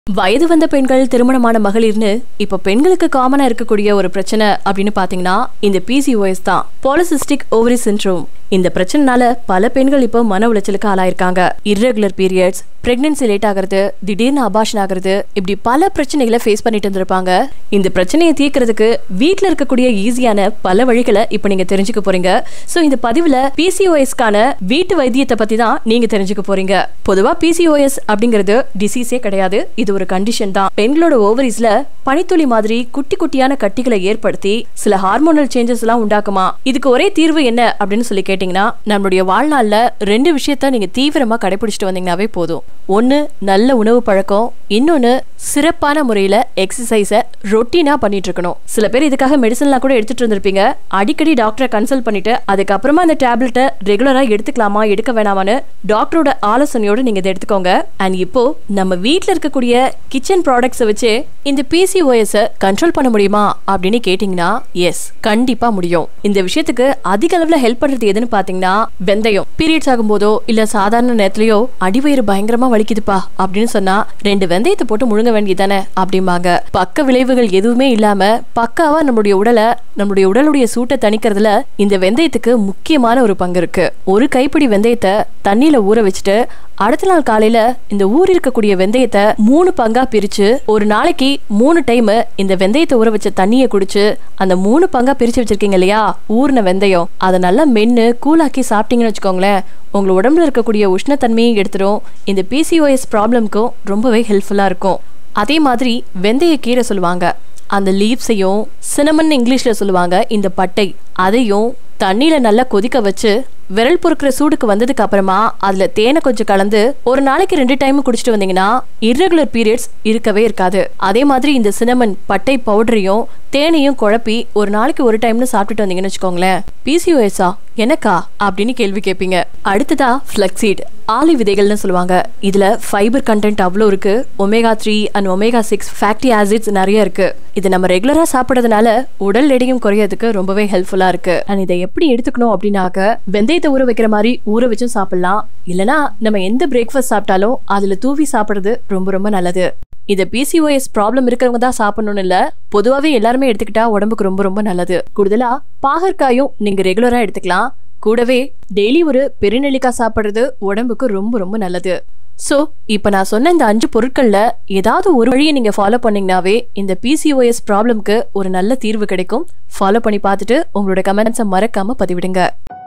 வயது வந்த பெண்கள் திருமணமான மகளிர்னு இப்ப பெண்களுக்கு காமனா இருக்கக்கூடிய ஒரு பிரச்சனை அப்படின்னு பாத்தீங்கன்னா இந்த பிசிஓஎஸ் தான் பாலிசிஸ்டிக் ஓவரி சிண்ட்ரோம் இந்த பிரச்சனைனால பல பெண்கள் இப்போ மன உளைச்சலுக்கு ஆளாயிருக்காங்க இர்ரெகுலர் பீரியட்ஸ் பிரெக்னன்சி லேட் ஆகுறது திடீர்னு அபாஷன் ஆகுறது இப்படி பல பிரச்சனைகளை ஃபேஸ் பண்ணிட்டு இருந்திருப்பாங்க இந்த பிரச்சனையை தீர்க்கறதுக்கு வீட்ல இருக்கக்கூடிய ஈஸியான பல வழிகளை இப்போ நீங்க தெரிஞ்சுக்க போறீங்க சோ இந்த பதிவுல பிசிஓஎஸ்க்கான வீட்டு வைத்தியத்தை பத்தி தான் நீங்க தெரிஞ்சுக்க போறீங்க பொதுவா பிசிஓஎஸ் அப்படிங்கிறது டிசீஸே கிடையாது இது ஒரு கண்டிஷன் தான் பெண்களோட ஓவரிஸ்ல பனித்துளி மாதிரி குட்டி குட்டியான கட்டிகளை ஏற்படுத்தி சில ஹார்மோனல் சேஞ்சஸ் எல்லாம் உண்டாக்குமா இதுக்கு ஒரே தீர்வு என்ன அப்படின்னு சொல்லி கேட்டீங்கன்னா நம்மளுடைய வாழ்நாள்ல ரெண்டு விஷயத்த நீங்க தீவிரமா கடைபிடிச்சிட்டு வந்தீங்கன்னாவே போதும் ஒன்னு நல்ல உணவு பழக்கம் இன்னொன்னு சிறப்பான முறையில எக்ஸசைஸ ரொட்டீனா பண்ணிட்டு இருக்கணும் சில பேர் இதுக்காக மெடிசன்லாம் கூட எடுத்துட்டு இருந்திருப்பீங்க அடிக்கடி டாக்டரை கன்சல்ட் பண்ணிட்டு அதுக்கப்புறமா அந்த டேப்லெட்டை ரெகுலரா எடுத்துக்கலாமா எடுக்க வேணாமான்னு டாக்டரோட ஆலோசனையோட நீங்க இதை எடுத்துக்கோங்க அண்ட் இப்போ நம்ம வீட்ல இருக்கக்கூடிய கிச்சன் ப்ராடக்ட்ஸை வச்சு இந்த பிசிஓஎஸ் கண்ட்ரோல் பண்ண முடியுமா அப்படின்னு கேட்டீங்கன்னா எஸ் கண்டிப்பா முடியும் இந்த விஷயத்துக்கு அதிக அளவுல ஹெல்ப் பண்றது எதுன்னு பாத்தீங்கன்னா வெந்தயம் பீரியட்ஸ் ஆகும்போதோ இல்ல சாதாரண நேரத்திலயோ அடிவயிறு பயங்கரமா வலிக்குதுப்பா அப்படின்னு சொன்னா ரெண்டு வெந்தயத்தை போட்டு முழுங்க வேண்டியதானே அப்படிம்பாங்க பக்க விளைவுகள் எதுவுமே இல்லாம பக்காவா நம்மளுடைய உடலை நம்மளுடைய உடலுடைய சூட்டை தணிக்கிறதுல இந்த வெந்தயத்துக்கு முக்கியமான ஒரு பங்கு இருக்கு ஒரு கைப்பிடி வெந்தயத்தை தண்ணியில ஊற வச்சுட்டு அடுத்த நாள் காலையில இந்த ஊர் இருக்கக்கூடிய வெந்தயத்தை மூணு பங்கா பிரிச்சு ஒரு நாளைக்கு மூணு டைம் இந்த வெந்தயத்தை ஊற வச்ச தண்ணியை குடிச்சு அந்த மூணு பங்கா பிரிச்சு வச்சிருக்கீங்க இல்லையா ஊர்ன வெந்தயம் அதை நல்லா மென்னு கூலாக்கி சாப்பிட்டீங்கன்னு வச்சுக்கோங்களேன் உங்க உடம்புல இருக்கக்கூடிய உஷ்ணத்தன்மையும் எடுத்துரும் இந்த பிசிஓஎஸ் ப்ராப்ளம்க்கும் ரொம்பவே ஹெல்ப்ஃபுல்லா இருக்கும் அதே மாதிரி வெந்தய கீரை சொல்லுவாங்க அந்த லீவ்ஸையும் சினமன் இங்கிலீஷ்ல சொல்லுவாங்க இந்த பட்டை அதையும் தண்ணியில நல்லா கொதிக்க வச்சு விரல் பொறுக்கிற சூடுக்கு வந்ததுக்கு அப்புறமா அதுல தேனை கொஞ்சம் கலந்து ஒரு நாளைக்கு ரெண்டு டைம் குடிச்சிட்டு வந்தீங்கன்னா இர்ரெகுலர் பீரியட்ஸ் இருக்கவே இருக்காது அதே மாதிரி இந்த சினமன் பட்டை பவுடரையும் தேனையும் குழப்பி ஒரு நாளைக்கு ஒரு டைம்னு சாப்பிட்டுட்டு வந்தீங்கன்னு வச்சுக்கோங்களேன் பிசிஓஎஸ்ஆ எனக்கா அப்படின்னு கேள்வி கேட்பீங்க அடுத்ததா ஃபிளக்ஸீட் ஆலி விதைகள்னு சொல்லுவாங்க இதுல ஃபைபர் கண்டென்ட் அவ்வளோ இருக்கு omega three and omega six fatty acids நிறைய இருக்கு இது நம்ம ரெகுலரா சாப்பிட்றதுனால உடல் எடையும் குறையறதுக்கு ரொம்பவே ஹெல்ப்ஃபுல்லா இருக்கு அண்ட் இதை எப்படி எடுத்துக்கணும் அப்படின்னாக்க வெந்தயத்தை ஊற வைக்கிற மாதிரி ஊற வச்சும் சாப்பிடலாம் இல்லனா நம்ம எந்த பிரேக்ஃபாஸ்ட் சாப்பிட்டாலும் அதுல தூவி சாப்பிடுறது ரொம்ப ரொம்ப நல்லது இத பிசிஓஎஸ் ப்ராப்ளம் இருக்கிறவங்க தான் சாப்பிடணும்னு இல்ல பொதுவாவே எல்லாருமே எடுத்துக்கிட்டா உடம்புக்கு ரொம்ப ரொம்ப நல்லது கூடுதலா பாகற்காயும் நீங்க ரெகுலரா எடுத்துக்கலாம் கூடவே டெய்லி ஒரு பெருநெல்லிக்காய் சாப்பிடுறது உடம்புக்கு ரொம்ப ரொம்ப நல்லது சோ இப்ப நான் சொன்ன இந்த அஞ்சு பொருட்கள்ல ஏதாவது ஒரு வழியை நீங்க ஃபாலோ பண்ணீங்கனாவே இந்த பிசிஓஎஸ் ப்ராப்ளம்க்கு ஒரு நல்ல தீர்வு கிடைக்கும் ஃபாலோ பண்ணி பார்த்துட்டு உங்களோட கமெண்ட்ஸை மறக்காம பதிவிடுங்க